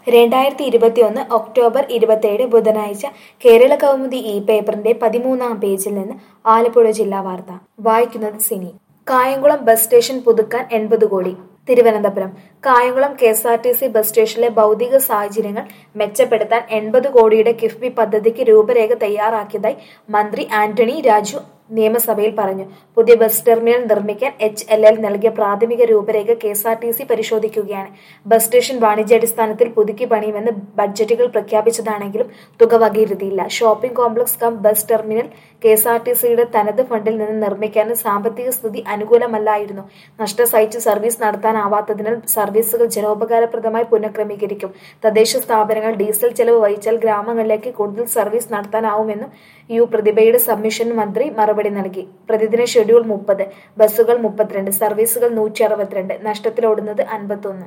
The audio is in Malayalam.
രണ്ടായിരത്തി ഇരുപത്തിയൊന്ന് ഒക്ടോബർ ഇരുപത്തിയേഴ് ബുധനാഴ്ച കേരള കൗമുദി ഈ പേപ്പറിന്റെ പതിമൂന്നാം പേജിൽ നിന്ന് ആലപ്പുഴ ജില്ലാ വാർത്ത വായിക്കുന്നത് സിനി കായംകുളം ബസ് സ്റ്റേഷൻ പുതുക്കാൻ എൺപത് കോടി Thiruvananthapuram Kayamkulam K S R T C bus സ്റ്റേഷനിലെ ഭൗതിക സാഹചര്യങ്ങൾ മെച്ചപ്പെടുത്താൻ എൺപത് കോടിയുടെ കിഫ്ബി പദ്ധതിക്ക് രൂപരേഖ തയ്യാറാക്കിയതായി മന്ത്രി ആന്റണി രാജു നിയമസഭയിൽ പറഞ്ഞു പുതിയ ബസ് ടെർമിനൽ നിർമ്മിക്കാൻ എച്ച് എൽ എൽ നൽകിയ പ്രാഥമിക രൂപരേഖ K S R T C പരിശോധിക്കുകയാണ് ബസ് സ്റ്റേഷൻ വാണിജ്യാടിസ്ഥാനത്തിൽ പുതുക്കി പണിയുമെന്ന് ബഡ്ജറ്റുകൾ പ്രഖ്യാപിച്ചതാണെങ്കിലും തുക വകയിരുത്തിയില്ല shopping complex cum bus terminal K S R T സിയുടെ തനത് ഫണ്ടിൽ നിന്ന് നിർമ്മിക്കാനും സാമ്പത്തിക സ്ഥിതി അനുകൂലമല്ലായിരുന്നു നഷ്ടം സഹിച്ച് സർവീസ് നടത്താനാവാത്തതിനാൽ സർവീസുകൾ ജനോപകാരപ്രദമായി പുനഃക്രമീകരിക്കും തദ്ദേശ സ്ഥാപനങ്ങൾ ഡീസൽ ചെലവ് വഹിച്ചാൽ ഗ്രാമങ്ങളിലേക്ക് കൂടുതൽ സർവീസ് നടത്താനാവുമെന്നും യു പ്രതിഭയുടെ സബ്മിഷന് മന്ത്രി മറുപടി നൽകി പ്രതിദിന ഷെഡ്യൂൾ മുപ്പത് ബസ്സുകൾ മുപ്പത്തിരണ്ട് സർവീസുകൾ നൂറ്റി അറുപത്തിരണ്ട് നഷ്ടത്തിലോടുന്നത് അൻപത്തൊന്ന്